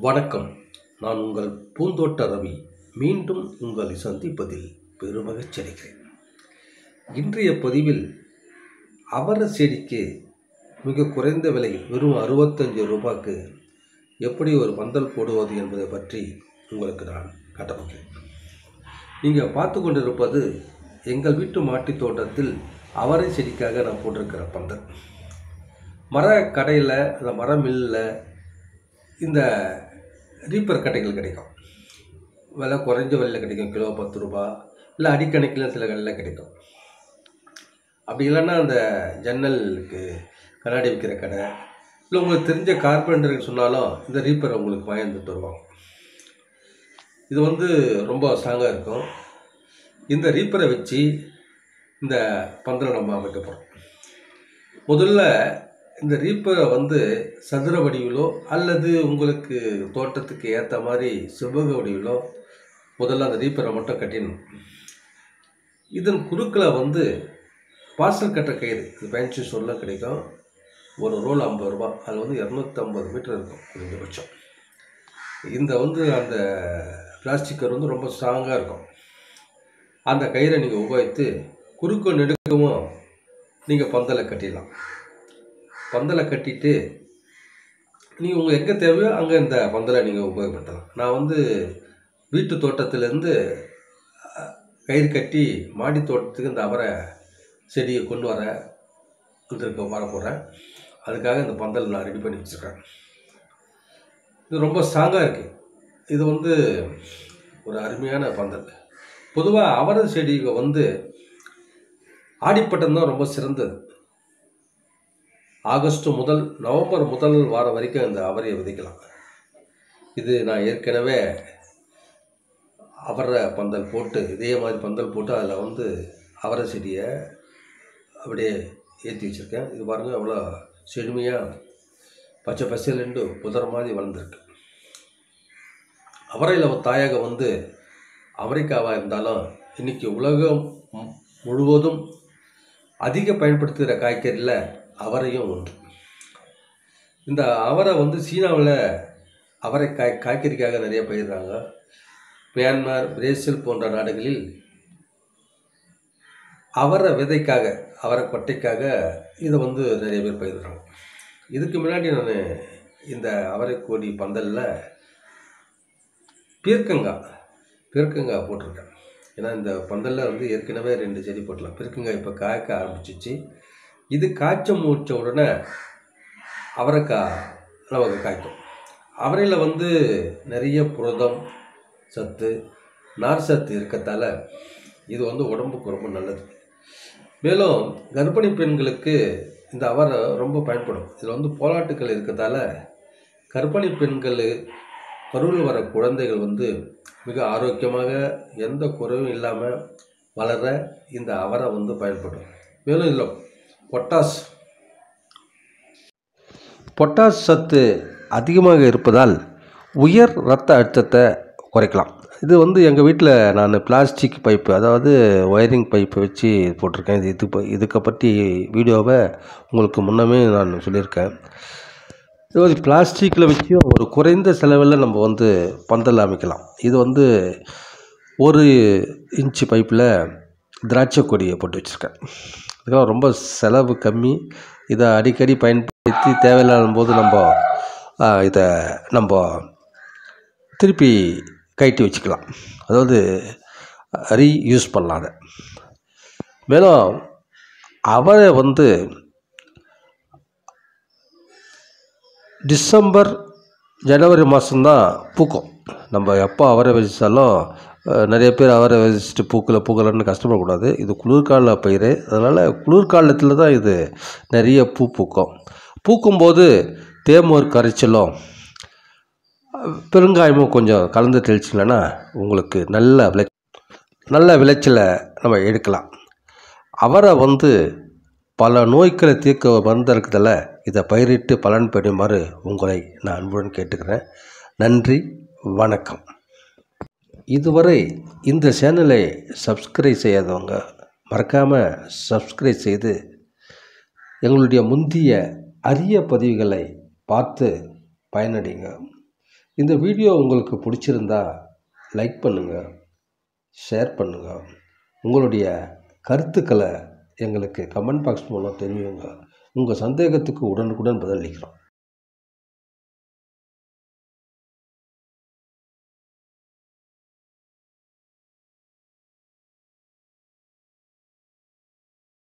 வணக்கம் நான் உங்கள் பூந்தோட்ட ரவி மீண்டும் உங்களை சந்திப்பதில் பெருமகிழ்ச்சி அடைகிறேன் இன்றைய பதிவில் அவர செடிக்கு மிக குறைந்த விலை வெறும் அறுபத்தஞ்சு ரூபாய்க்கு எப்படி ஒரு பந்தல் போடுவது என்பதை பற்றி உங்களுக்கு நான் காட்டப்போகிறேன் நீங்கள் பார்த்து கொண்டிருப்பது எங்கள் வீட்டு மாட்டுத் தோட்டத்தில் அவரை செடிக்காக நான் போட்டிருக்கிற பந்தல் மர கடையில் அந்த மர மில்லில் இந்த ரீப்பர் கட்டைகள் கிடைக்கும் விலை குறைஞ்ச விலையில் கிடைக்கும் கிலோ பத்து ரூபா இல்லை அடிக்கணக்கில் சில கடையில் கிடைக்கும் அப்படி இல்லைன்னா அந்த ஜன்னலுக்கு கண்ணாடி விற்கிற கடை இல்லை உங்களுக்கு தெரிஞ்ச கார்பெண்டருக்கு சொன்னாலும் இந்த ரீப்பரை உங்களுக்கு வாங்கி தருவாங்க இது வந்து ரொம்ப ஸ்ட்ராங்காக இருக்கும் இந்த ரீப்பரை வச்சு இந்த பந்தலை நம்ம அமைக்க போகிறோம் முதல்ல இந்த ரீப்பரை வந்து சதுர வடிவிலோ அல்லது உங்களுக்கு தோட்டத்துக்கு ஏற்ற மாதிரி செவ்வக வடிவிலோ முதல்ல அந்த ரீப்பரை மட்டும் கட்டிடணும் இதன் குறுக்கில் வந்து பார்சல் கட்டுற கயிறு இது பயன்சி சொல்ல கிடைக்கும் ஒரு ரோல் ஐம்பது ரூபா அது வந்து இரநூத்தம்பது மீட்டர் இருக்கும் குறைஞ்சபட்சம் இந்த வந்து அந்த பிளாஸ்டிக் கயிறு வந்து ரொம்ப ஸ்ட்ராங்காக இருக்கும் அந்த கயிறை நீங்கள் உபயோகித்து குறுக்க நெடுக்கவும் நீங்கள் பந்தலை கட்டிடலாம் பந்தலை கட்டிட்டு நீங்கள் உங்கள் எங்கே தேவையோ அங்கே இந்த பந்தலை நீங்கள் உபயோகப்படுத்தலாம் நான் வந்து வீட்டு தோட்டத்திலேருந்து அஹ், கயிறு கட்டி மாடி தோட்டத்துக்கு இந்த அவரை செடியை கொண்டு வர வந்திருக்க வர போகிறேன் அதுக்காக இந்த பந்தல் நான் ரெடி பண்ணி வச்சுருக்கேன் இது ரொம்ப ஸ்ட்ராங்காக இருக்குது இது வந்து ஒரு அருமையான பந்தல் பொதுவாக அவரை செடிகள் வந்து ஆடிப்பட்டம் தான் ரொம்ப சிறந்தது ஆகஸ்ட் முதல் நவம்பர் முதல் வாரம் வரைக்கும் இந்த அவரையை விதைக்கலாம் இது நான் ஏற்கனவே அவரை பந்தல் போட்டு இதே மாதிரி பந்தல் போட்டு அதில் வந்து அவரை செடியை அப்படியே ஏற்றி வச்சுருக்கேன் இது பாருங்கள் அவ்வளோ செழுமையாக பச்சை பசேலுண்டு புதர் மாதிரி வளர்ந்துருக்கு அவரையில் ஒரு தாயக வந்து அமெரிக்காவாக இருந்தாலும் இன்றைக்கி உலகம் மு- முழுவதும் அதிக பயன்படுத்துகிற காய்கறியில் அவரையும் ஒன்று இந்த அவரை வந்து சீனாவில் அவரை காய் காய்கறிக்காக நிறைய பயிர்றாங்க மியான்மர் பிரேசில் போன்ற நாடுகளில் அவரை விதைக்காக அவரை கொட்டைக்காக இதை வந்து நிறைய பேர் பயிர்றாங்க இதுக்கு முன்னாடி நான் இந்த அவரைக்கோடி பந்தலில் பீர்க்கங்காய் பீர்க்கங்காய் போட்டிருக்கேன் ஏன்னா இந்த பந்தலில் வந்து ஏற்கனவே ரெண்டு செடி போட்டலாம் பீர்க்கங்காய் இப்போ காய்க்க ஆரம்பிச்சிச்சு இது காய்ச்ச மூச்ச உடனே அவரைக்காய் நமக்கு காய்க்கும் அவரையில் வந்து நிறைய புரதம் சத்து நார் சத்து இருக்கத்தால் இது வந்து உடம்புக்கு ரொம்ப நல்லது மேலும் கர்ப்பிணி பெண்களுக்கு இந்த அவரை ரொம்ப பயன்படும் இதில் வந்து போலாட்டுக்கள் இருக்கத்தால கர்ப்பிணி பெண்கள் பருவில் வர குழந்தைகள் வந்து மிக ஆரோக்கியமாக எந்த குறைவும் இல்லாமல் வளர இந்த அவரை வந்து பயன்படும் மேலும் இதில் பொட்டாஸ் பொட்டாஸ் சத்து அதிகமாக இருப்பதால் உயர் இரத்த அழுத்தத்தை குறைக்கலாம் இது வந்து எங்கள் வீட்டில் நான் பிளாஸ்டிக் பைப்பு அதாவது ஒயரிங் பைப்பை வச்சு போட்டிருக்கேன் இது இது ப- இதுக்கு பற்றி வீடியோவை உங்களுக்கு முன்னமே நான் சொல்லியிருக்கேன் இது வந்து பிளாஸ்டிக்கில் வச்சும் ஒரு குறைந்த செலவில் நம்ம வந்து பந்தல் அமைக்கலாம் இது வந்து ஒரு இன்ச்சு பைப்பில் திராட்சை கொடியை போட்டு வச்சுருக்கேன் இதெல்லாம் ரொம்ப செலவு கம்மி இதை அடிக்கடி பயன்படுத்தி தேவையில்லாத போது நம்ம ஆ, இதை நம்ம திருப்பி கழட்டி வச்சுக்கலாம் அதாவது ரீ யூஸ் பண்ணலாம் அதை மேலும் அவரை வந்து டிசம்பர் ஜனவரி மாதம்தான் பூக்கும் நம்ம எப்போ அவரை விதைச்சாலும் அஹ், நிறைய பேர் அவரை விதைச்சிட்டு பூக்கலை பூக்கலைன்னு கஷ்டப்படக்கூடாது இது குளிர்கால பயிர் அதனால் குளிர்காலத்தில் தான் இது நிறைய பூ பூக்கும் பூக்கும்போது தேமோர் கரைச்சலும் அஹ், பெருங்காயமும் கொஞ்சம் கலந்து தெளிச்சிங்கன்னா உங்களுக்கு நல்ல விளை நல்ல விளைச்சலை நம்ம எடுக்கலாம் அவரை வந்து பல நோய்களை தீர்க்க மருந்து இருக்கிறதால இதை பயிரிட்டு பலன் பெறுமாறு உங்களை நான் அன்புடன் கேட்டுக்கிறேன் நன்றி வணக்கம் இதுவரை இந்த சேனலை சப்ஸ்கிரைப் செய்யாதவங்க மறக்காமல் சப்ஸ்கிரைப் செய்து எங்களுடைய முந்திய அரிய பதிவுகளை பார்த்து பயனடைங்க இந்த வீடியோ உங்களுக்கு பிடிச்சிருந்தா லைக் பண்ணுங்கள் ஷேர் பண்ணுங்கள் உங்களுடைய கருத்துக்களை எங்களுக்கு கமெண்ட் பாக்ஸ் மூலம் தெரிவிங்க உங்கள் சந்தேகத்துக்கு உடனுக்குடன் பதிலளிக்கிறோம்